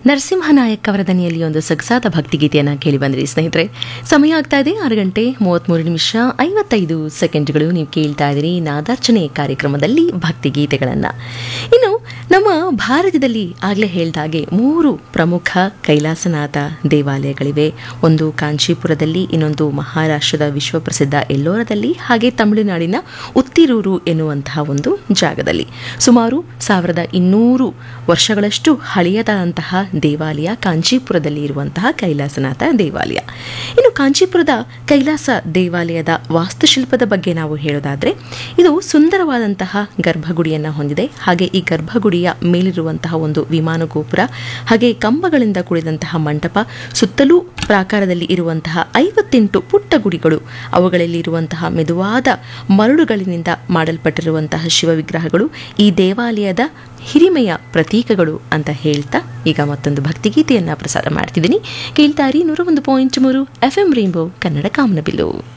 ನರಸಿಂಹನಾಯಕ್ ಅವರ ದನಿಯಲ್ಲಿ ಒಂದು ಸೊಗಸಾದ ಭಕ್ತಿಗೀತೆಯನ್ನು ಕೇಳಿ ಬಂದ್ರಿ ಸ್ನೇಹಿತರೆ ಸಮಯ ಆಗ್ತಾ ಇದೆ ಆರು ಗಂಟೆ ಮೂವತ್ತ್ಮೂರು ನಿಮಿಷ ಐವತ್ತೈದು ಸೆಕೆಂಡ್ಗಳು ನೀವು ಕೇಳ್ತಾ ಇದ್ದೀರಿ ನಾದಾರ್ಚನೆ ಕಾರ್ಯಕ್ರಮದಲ್ಲಿ ಭಕ್ತಿಗೀತೆಗಳನ್ನು ಇನ್ನು ನಮ್ಮ ಭಾರತದಲ್ಲಿ ಆಗಲೇ ಹೇಳ್ದ ಹಾಗೆ ಮೂರು ಪ್ರಮುಖ ಕೈಲಾಸನಾಥ ದೇವಾಲಯಗಳಿವೆ ಒಂದು ಕಾಂಚೀಪುರದಲ್ಲಿ ಇನ್ನೊಂದು ಮಹಾರಾಷ್ಟ್ರದ ವಿಶ್ವಪ್ರಸಿದ್ಧ ಎಲ್ಲೋರದಲ್ಲಿ ಹಾಗೆ ತಮಿಳುನಾಡಿನ ಉತ್ತಿರೂರು ಎನ್ನುವಂತಹ ಒಂದು ಜಾಗದಲ್ಲಿ ಸುಮಾರು ಸಾವಿರದ ಇನ್ನೂರು ವರ್ಷಗಳಷ್ಟು ಹಳೆಯದಾದಂತಹ ದೇವಾಲಯ ಕಾಂಚೀಪುರದಲ್ಲಿ ಇರುವಂತಹ ಕೈಲಾಸನಾಥ ದೇವಾಲಯ ಇನ್ನು ಕಾಂಚೀಪುರದ ಕೈಲಾಸ ದೇವಾಲಯದ ವಾಸ್ತುಶಿಲ್ಪದ ಬಗ್ಗೆ ನಾವು ಹೇಳೋದಾದ್ರೆ ಇದು ಸುಂದರವಾದಂತಹ ಗರ್ಭಗುಡಿಯನ್ನು ಹೊಂದಿದೆ ಹಾಗೆ ಈ ಗರ್ಭಗುಡಿಯ ಮೇಲಿರುವಂತಹ ಒಂದು ವಿಮಾನ ಗೋಪುರ ಹಾಗೆ ಕಂಬಗಳಿಂದ ಕೂಡಿದಂತಹ ಮಂಟಪ ಸುತ್ತಲೂ ಪ್ರಾಕಾರದಲ್ಲಿ ಇರುವಂತಹ ಐವತ್ತೆಂಟು ಪುಟ್ಟ ಗುಡಿಗಳು ಅವುಗಳಲ್ಲಿ ಇರುವಂತಹ ಮೆದುವಾದ ಮರಳುಗಳಿನಿಂದ ಮಾಡಲ್ಪಟ್ಟಿರುವಂತಹ ಶಿವ ವಿಗ್ರಹಗಳು ಈ ದೇವಾಲಯದ ಹಿರಿಮೆಯ ಪ್ರತೀಕಗಳು ಅಂತ ಹೇಳ್ತಾ ಈಗ ಮತ್ತೊಂದು ಭಕ್ತಿಗೀತೆಯನ್ನು ಪ್ರಸಾರ ಮಾಡ್ತಿದ್ದೀನಿ ಕೇಳ್ತಾರಿ ನೂರ ಒಂದು ಪಾಯಿಂಟ್ ಮೂರು ಎಫ್ ಎಂ ರೈನ್ಬೋ ಕನ್ನಡ ಕಾಮನಬಿಲ್ಲು